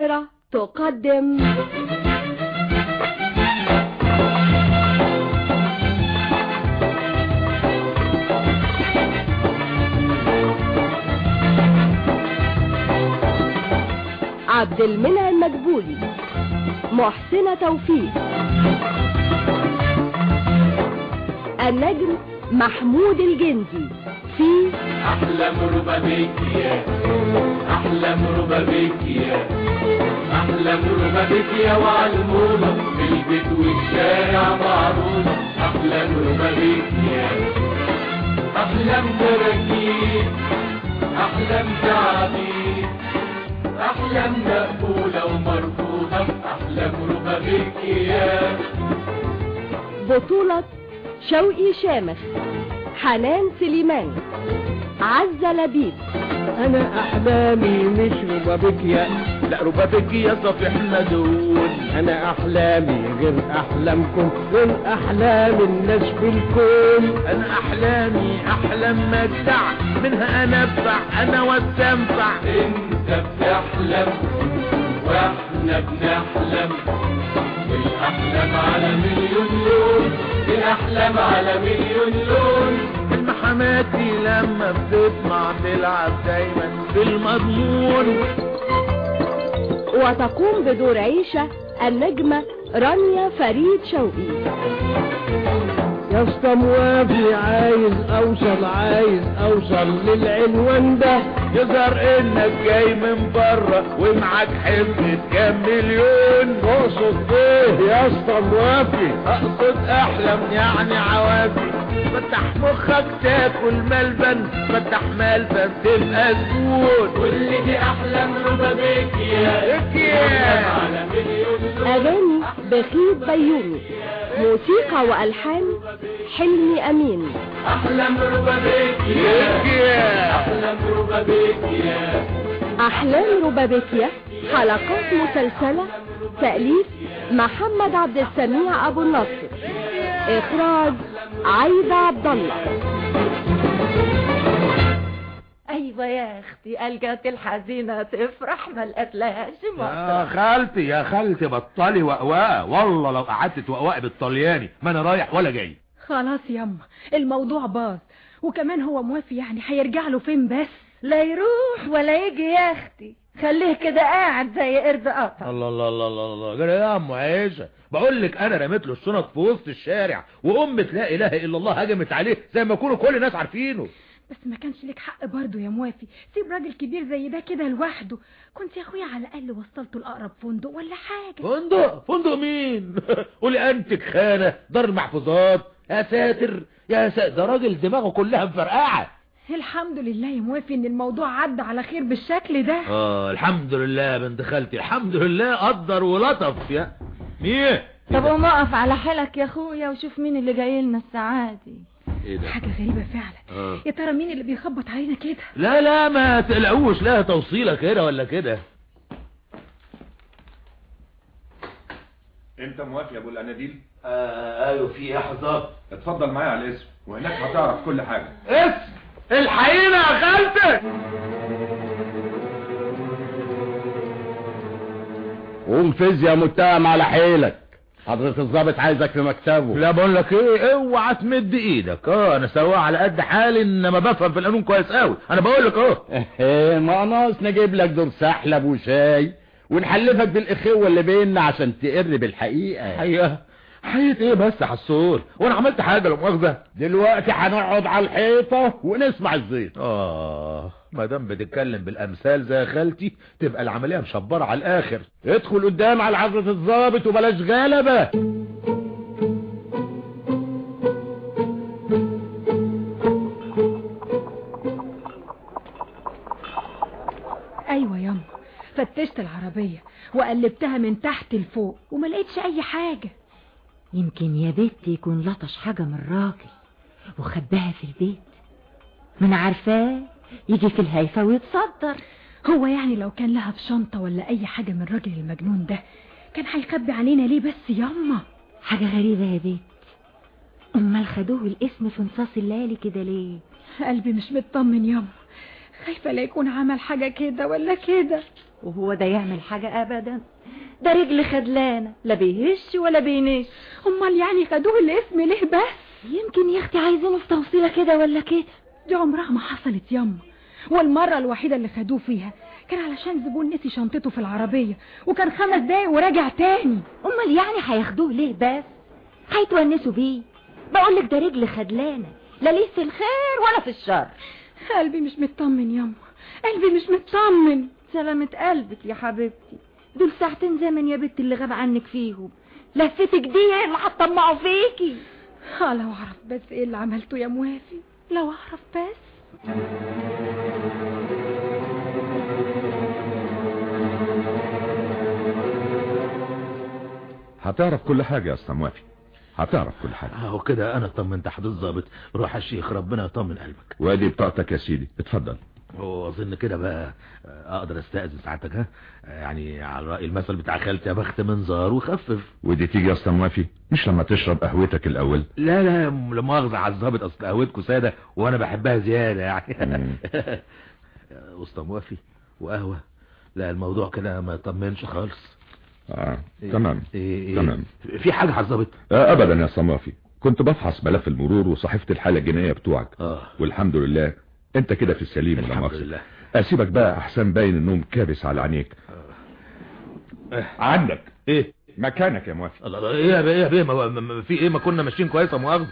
تقدم عبد المنعم مدبولي محسنة توفيق النجم محمود الجندي في أحلم ربابيك يا أحلم ربابيك يا أحلم ربابيك يا وعلمونة في البيت والشارع معروفة أحلم ربابيك يا أحلم براكيب أحلم تعبير أحلم مقبولة ومرفوضة أحلم ربابيك يا بطولة شوقي شامخ حنان سليمان عزة لبيب انا احلامي مش ربابيكيا لا ربابيكيا صفيح مدون انا احلامي غير احلامكم غير احلام الناس في الكون انا احلامي احلام مجدع منها انفع انا واستنفع انت بتحلم واحنا بنحلم الاحلام على مليون لون الاحلام على مليون لون حماتي لما بتطمع تلعب دايما بالمضمون وتقوم بدور عيشة النجمة رانيا فريد شوقي يا اسطى موافي عايز اوصل عايز اوصل للعنوان ده يظهر انك جاي من بره ومعاك حزمة كام مليون تقصد ايه يا اسطى موافي اقصد احلم يعني عوافي فتح مخك تاكل ملبن فتح ملبن تبقى زبون كل دي احلام ربابيك يا اكيا على مليون لون أغاني بخيت بيومي موسيقى وألحان حلمي أمين احلام ربابيك يا اكيا احلام ربابيك يا أحلام ربابيكيا حلقات مسلسلة تأليف محمد عبد السميع أبو النصر إخراج عايدة عبد الله ايوه يا اختي الجات الحزينة تفرح ما لقتلهاش يا مطرح خالتي يا خالتي بطلي وقواء والله لو قعدت توقواء بالطلياني ما انا رايح ولا جاي خلاص يما الموضوع باظ وكمان هو موافي يعني هيرجع له فين بس لا يروح ولا يجي يا اختي خليه كده قاعد زي قرد قطع الله الله الله الله الله جرى يا ام عيشه بقول لك انا رميت له الشنط في وسط الشارع وامه لا اله الا الله هجمت عليه زي ما يكونوا كل الناس عارفينه بس ما كانش لك حق برضه يا موافي سيب راجل كبير زي ده كده لوحده كنت يا اخويا على الاقل وصلته لاقرب فندق ولا حاجه فندق فندق مين قولي انتك خانه دار المحفوظات يا ساتر يا ساتر ده راجل دماغه كلها مفرقعه الحمد لله يا موافي ان الموضوع عدى على خير بالشكل ده اه الحمد لله يا بنت خالتي الحمد لله قدر ولطف يا مين طب قوم اقف على حيلك يا اخويا وشوف مين اللي جاي لنا الساعه دي ايه ده حاجه غريبه فعلا آه. يا ترى مين اللي بيخبط علينا كده لا لا ما تقلقوش لا توصيلة كده ولا كده انت موافق يا ابو الاناديل آه ايوه في احضر اتفضل معايا على الاسم وهناك هتعرف كل حاجة اسم الحقيقة يا خالتك قوم فيزياء متهم على حيلك حضرة الضابط عايزك في مكتبه لا بقول لك ايه اوعى تمد ايدك اه انا سواق على قد حالي انما بفهم في القانون كويس قوي انا بقول لك اهو ايه ما ناقص نجيب لك دور سحلب وشاي ونحلفك بالاخوه اللي بيننا عشان تقر بالحقيقه حقيقة حقيقة ايه بس يا حسور وانا عملت حاجة لا مؤاخذة دلوقتي هنقعد على الحيطه ونسمع الزيت اه ما دام بتتكلم بالامثال زي خالتي تبقى العملية مشبرة على الاخر ادخل قدام على حضرة الضابط وبلاش غلبة ايوه ياما فتشت العربيه وقلبتها من تحت لفوق وما لقيتش اي حاجه يمكن يا بنت يكون لطش حاجة من الراجل وخباها في البيت من عارفاه يجي في الهيفا ويتصدر هو يعني لو كان لها في شنطه ولا اي حاجه من الراجل المجنون ده كان هيخبي علينا ليه بس ياما حاجة غريبة يا بنت امال خدوه الاسم في نصاص الليالي كده ليه قلبي مش مطمن ياما خايفه لا يكون عمل حاجه كده ولا كده وهو ده يعمل حاجة ابدا ده رجل خدلانة لا بيهش ولا بينش امال يعني خدوه الاسم ليه بس يمكن يا اختي عايزينه في توصيله كده ولا كده دي عمرها ما حصلت ياما والمرة الوحيدة اللي خدوه فيها كان علشان زبون نسي شنطته في العربية وكان خمس دقايق وراجع تاني امال يعني هياخدوه ليه بس هيتونسوا بيه بقولك ده رجل خدلانه لا ليه في الخير ولا في الشر قلبي مش مطمن ياما قلبي مش مطمن سلامة قلبك يا حبيبتي دول ساعتين زمن يا بنت اللي غاب عنك فيهم لفتك دي هي اللي هتطمعوا فيكي اه لو اعرف بس ايه اللي عملته يا موافي لو اعرف بس هتعرف كل حاجة يا اسطى موافي هتعرف كل حاجة اهو كده انا اطمنت حضرتك الظابط روح يا شيخ ربنا يطمن قلبك وادي بطاقتك يا سيدي اتفضل واظن كده بقى اقدر استاذن ساعتك ها يعني على راي المثل بتاع خالتي يا بخت منظار وخفف ودي تيجي يا اسطى موافي مش لما تشرب قهوتك الاول لا لا لا مؤاخذة على الظابط اصل قهوتكم سادة وانا بحبها زيادة يعني وسط موافي وقهوة لا الموضوع كده ما يطمنش خالص اه تمام إيه إيه تمام في حاجة على الظابط آه ابدا يا صمافي كنت بفحص ملف المرور وصحيفة الحالة الجنائية بتوعك اه والحمد لله انت كده في السليم ولا الحمد مؤاخذة لله اسيبك بقى احسن باين النوم كابس على عينيك عندك ايه مكانك يا موافي الله الله ايه يا بيه ايه يا بيه ما- ما- ما- في ايه ما كنا ماشيين كويس يا مؤاخذة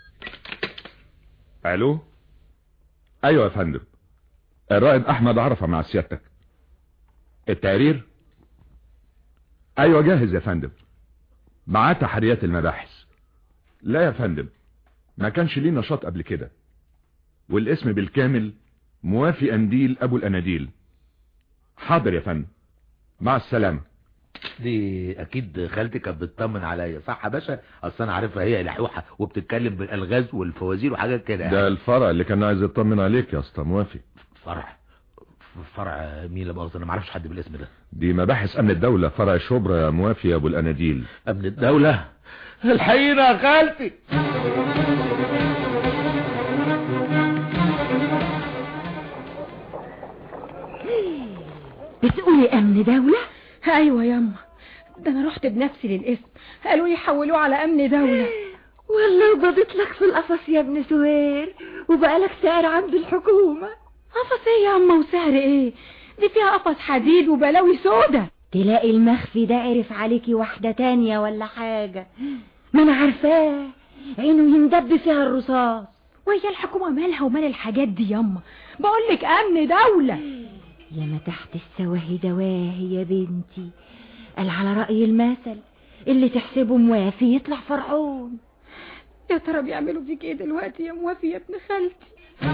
الو ايوه يا فندم الرائد احمد عرفة مع سيادتك التقرير ايوه جاهز يا فندم معاه تحريات المباحث لا يا فندم ما كانش ليه نشاط قبل كده والاسم بالكامل موافي انديل ابو الاناديل حاضر يا فندم مع السلامة دي اكيد خالتي كانت بتطمن عليا صح يا باشا اصل انا عارفها هي لحوحة وبتتكلم بالالغاز والفوازير وحاجات كده يعني. ده الفرع اللي كان عايز يطمن عليك يا اسطى موافي فرع فرع مين لا مؤاخذة انا ما اعرفش حد بالاسم ده دي مباحث امن الدولة فرع شبرا يا موافي يا ابو الاناديل امن الدولة الحقيقة يا خالتي بتقولي امن دولة ايوه ياما ده انا رحت بنفسي للاسم قالوا لي حولوه على امن دولة والله وضبط لك في القفص يا ابن سهير وبقالك سعر عند الحكومة قفص ايه يا اما وسعر ايه دي فيها قفص حديد وبلاوي سودا تلاقي المخفي ده عرف عليكي واحدة تانية ولا حاجة ما انا عارفاه عينه يندب فيها الرصاص وهي الحكومة مالها ومال الحاجات دي ياما بقول لك امن دولة يا ما تحت السواهي دواهي يا بنتي قال على رأي المثل اللي تحسبه موافي يطلع فرعون يا ترى بيعملوا فيك ايه دلوقتي يا موافي يا ابن خالتي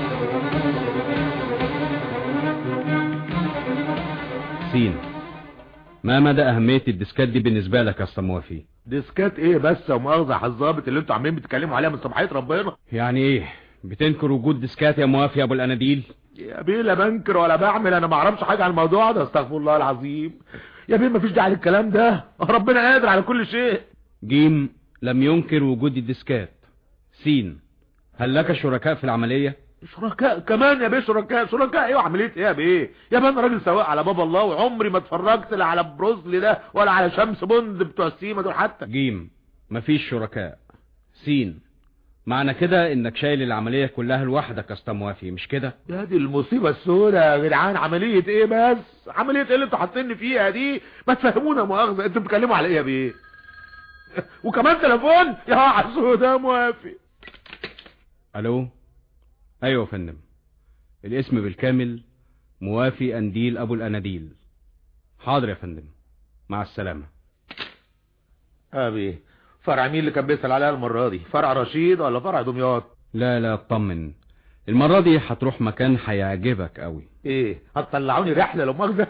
سين ما مدى أهمية الديسكات دي بالنسبة لك يا أسطى موافي ديسكات ايه بس يا مؤاخذة على الظابط اللي انتوا عاملين بتتكلموا عليها من صباحية ربنا يعني ايه بتنكر وجود ديسكات يا موافي يا أبو الأناديل يا بيه لا بنكر ولا بعمل انا ما اعرفش حاجة عن الموضوع ده استغفر الله العظيم يا بيه مفيش داعي للكلام ده ربنا قادر على كل شيء جيم لم ينكر وجود الديسكات سين هل لك شركاء في العملية شركاء كمان يا بيه شركاء شركاء ايه وعمليه ايه يا بيه يا بيه انا راجل سواق على باب الله وعمري ما اتفرجت لا على بروزلي ده ولا على شمس بوند بتوع السيما دول حتى جيم مفيش شركاء سين معنى كده انك شايل العملية كلها لوحدك يا اسطى موافي مش كده يا دي المصيبة السوداء يا جدعان عملية ايه بس عملية ايه اللي انتوا حاطيني فيها دي ما تفهمونا مؤاخذة انتوا بتتكلموا على ايه يا بيه وكمان تليفون يا عسودة موافق الو ايوه يا فندم الاسم بالكامل موافي انديل ابو الاناديل حاضر يا فندم مع السلامة اه بيه فرع مين اللي كان بيسأل عليها المرة دي فرع رشيد ولا فرع دمياط لا لا اطمن المرة دي هتروح مكان هيعجبك قوي ايه هتطلعوني رحلة لو مؤاخذة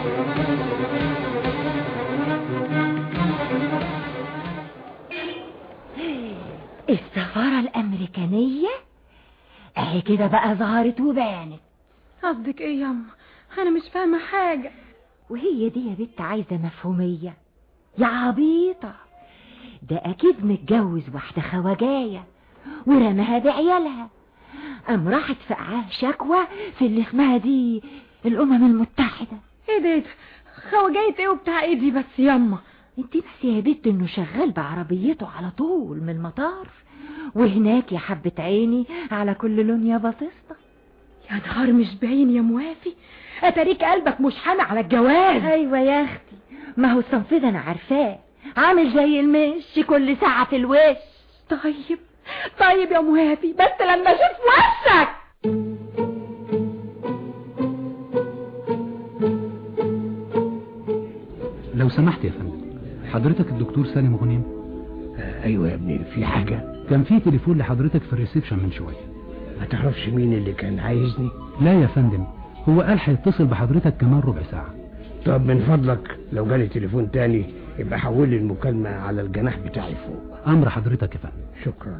السفارة الامريكانية اهي كده بقى ظهرت وبانت قصدك ايه ياما انا مش فاهمة حاجة وهي دي يا بنت عايزة مفهومية يا عبيطة ده اكيد متجوز واحدة خواجاية ورماها بعيالها قام راحت فقعاه شكوى في اللي اسمها دي الامم المتحدة ايه ده إيه ده خواجاية ايه وبتاع ايه دي بس ياما انت بس يا بنت انه شغال بعربيته على طول من المطار وهناك يا حبة عيني على كل لون يا بطيستا يا نهار مش باين يا موافي اتاريك قلبك مش حامي على الجواز ايوه يا اختي ما هو الصنف ده انا عارفاه عامل زي المش كل ساعة في الوش طيب طيب يا موافي بس لما اشوف وشك لو سمحت يا فندم حضرتك الدكتور سالم غنيم ايوه يا ابني في حاجة كان في تليفون لحضرتك في الريسبشن من شوية ما تعرفش مين اللي كان عايزني لا يا فندم هو قال هيتصل بحضرتك كمان ربع ساعة طب من فضلك لو جالي تليفون تاني يبقى حول لي المكالمة على الجناح بتاعي فوق امر حضرتك يا فندم شكرا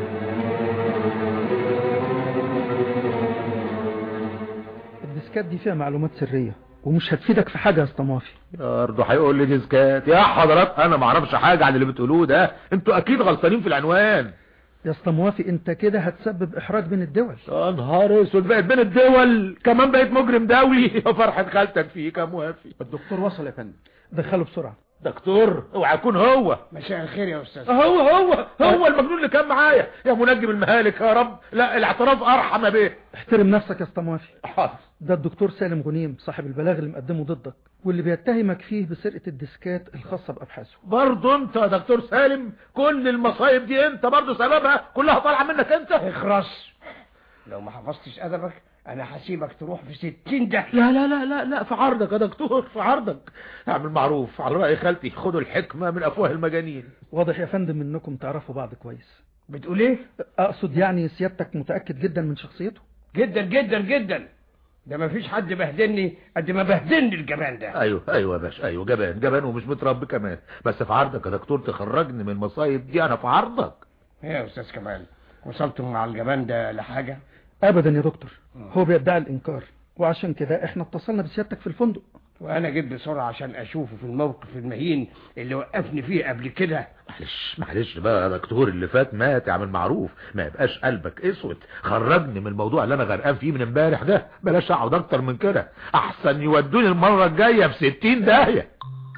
الديسكات دي فيها معلومات سرية ومش هتفيدك في حاجة يا اسطمافي برضه هيقول لي ديسكات يا حضرات انا ما اعرفش حاجه عن اللي بتقولوه ده انتوا اكيد غلطانين في العنوان يا اسطموافي انت كده هتسبب احراج بين الدول يا نهار اسود بقت بين الدول كمان بقيت مجرم دولي يا فرحه خالتك فيك يا موافي الدكتور وصل يا فندم دخله بسرعة دكتور اوعى يكون هو مساء الخير يا استاذ هو هو هو المجنون اللي كان معايا يا منجم المهالك يا رب لا الاعتراف ارحم يا بيه احترم نفسك يا اسطموافي حاضر ده الدكتور سالم غنيم صاحب البلاغ اللي مقدمه ضدك واللي بيتهمك فيه بسرقة الديسكات الخاصة بأبحاثه برضه انت يا دكتور سالم كل المصايب دي انت برضه سببها كلها طالعه منك انت اخرس لو ما حفظتش ادبك انا هسيبك تروح في ستين ده لا لا لا لا لا في عرضك يا دكتور في عرضك اعمل معروف على رأي خالتي خدوا الحكمة من افواه المجانين واضح يا فندم انكم تعرفوا بعض كويس بتقول ايه اقصد يعني سيادتك متأكد جدا من شخصيته جدا جدا جدا ده ما فيش حد بهدلني قد ما بهدلني الجبان ده ايوه ايوه يا باشا ايوه جبان جبان ومش متربي كمان بس في عرضك يا دكتور تخرجني من المصايب دي انا في عرضك يا استاذ كمال وصلتوا مع الجبان ده لحاجة ابدا يا دكتور هو بيدعي الانكار وعشان كده احنا اتصلنا بسيادتك في الفندق وانا جيت بسرعة عشان اشوفه في الموقف المهين اللي وقفني فيه قبل كده معلش معلش بقى يا دكتور اللي فات مات اعمل معروف ما يبقاش قلبك اسود خرجني من الموضوع اللي انا غرقان فيه من امبارح ده بلاش اقعد اكتر من كده احسن يودوني المرة الجاية في ستين داهية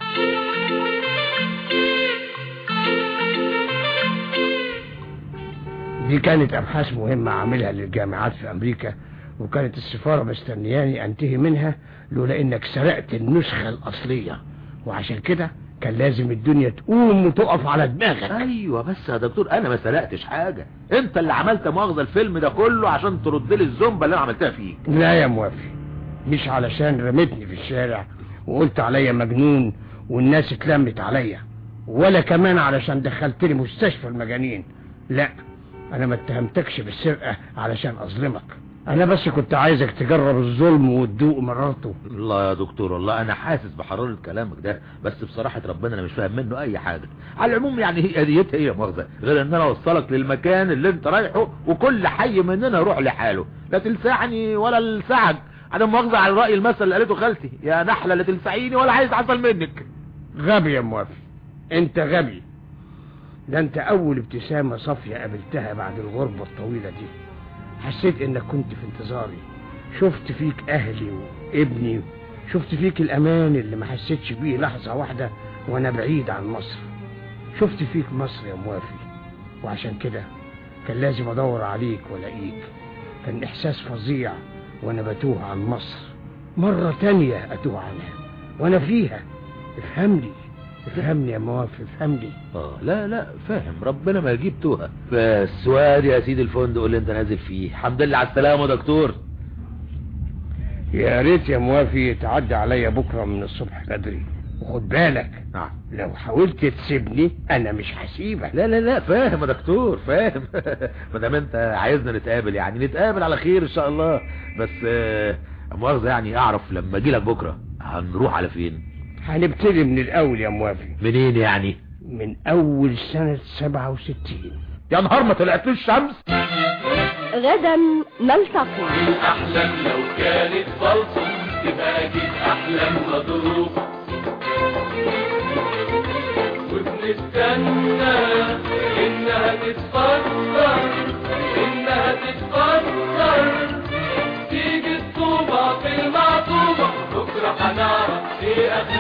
دي كانت ابحاث مهمة عاملها للجامعات في امريكا وكانت السفارة مستنياني انتهي منها لولا انك سرقت النسخة الاصلية وعشان كده كان لازم الدنيا تقوم وتقف على دماغك ايوه بس يا دكتور انا ما سرقتش حاجة انت اللي عملت مؤاخذة الفيلم ده كله عشان ترد لي الزومبا اللي انا عملتها فيك لا يا موافي مش علشان رمتني في الشارع وقلت عليا مجنون والناس اتلمت عليا ولا كمان علشان دخلتني مستشفى المجانين لا انا ما اتهمتكش بالسرقة علشان اظلمك انا بس كنت عايزك تجرب الظلم وتدوق مرارته الله يا دكتور والله انا حاسس بحرارة كلامك ده بس بصراحة ربنا انا مش فاهم منه اي حاجة على العموم يعني هي هديتها ايه مؤاخذة غير ان انا اوصلك للمكان اللي انت رايحه وكل حي مننا يروح لحاله لا تلسعني ولا لسعك انا مؤاخذة على رأي المثل اللي قالته خالتي يا نحلة لا تلسعيني ولا عايز عسل منك غبي يا موافي انت غبي ده انت اول ابتسامة صافية قابلتها بعد الغربة الطويلة دي حسيت انك كنت في انتظاري شفت فيك اهلي وابني شفت فيك الامان اللي ما حسيتش بيه لحظة واحدة وانا بعيد عن مصر شفت فيك مصر يا موافي وعشان كده كان لازم ادور عليك والاقيك كان احساس فظيع وانا بتوه عن مصر مرة تانية اتوه عنها وانا فيها افهمني افهمني يا موافي افهمني اه لا لا فاهم ربنا ما يجيب توها بس وادي يا سيدي الفندق اللي انت نازل فيه الحمد لله على السلامة يا دكتور يا ريت يا موافي تعدي عليا بكرة من الصبح بدري وخد بالك نعم لو حاولت تسيبني انا مش هسيبك لا لا لا فاهم يا دكتور فاهم ما دام انت عايزنا نتقابل يعني نتقابل على خير ان شاء الله بس آه، مؤاخذة يعني اعرف لما اجي لك بكرة هنروح على فين هنبتدي من الاول يا موافي منين يعني من اول سنة سبعة وستين يا نهار ما طلعتلوش شمس غدا نلتقي أحلام لو كانت بلطم تبقى أكيد أحلام مضروب وبنستنى إنها تتفكر إنها تتفكر تيجي الطوبة في المعطوبة بكرة هنعرف إيه أخلاق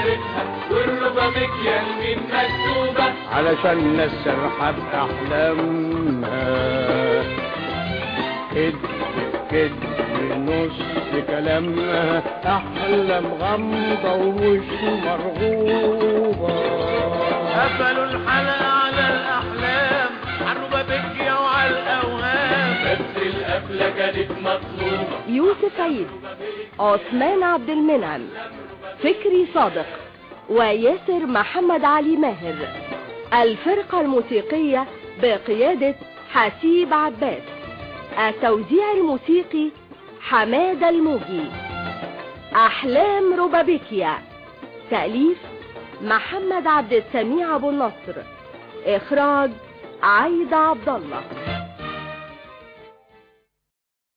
روبابيكيا الميم مكتوبة علشان نسرح بأحلامها كدب كدب نص كلامها أحلام غامضة ومش مرغوبة قفلوا الحلقة على الأحلام عالروبابيكيا وعلى الأوهام بس القفلة كانت مطلوبة يوسف عيد عثمان عبد المنعم فكري صادق وياسر محمد علي ماهر الفرقة الموسيقية بقيادة حسيب عباس التوزيع الموسيقي حمادة الموجي أحلام روبابيكيا تأليف محمد عبد السميع أبو النصر إخراج عايدة عبد الله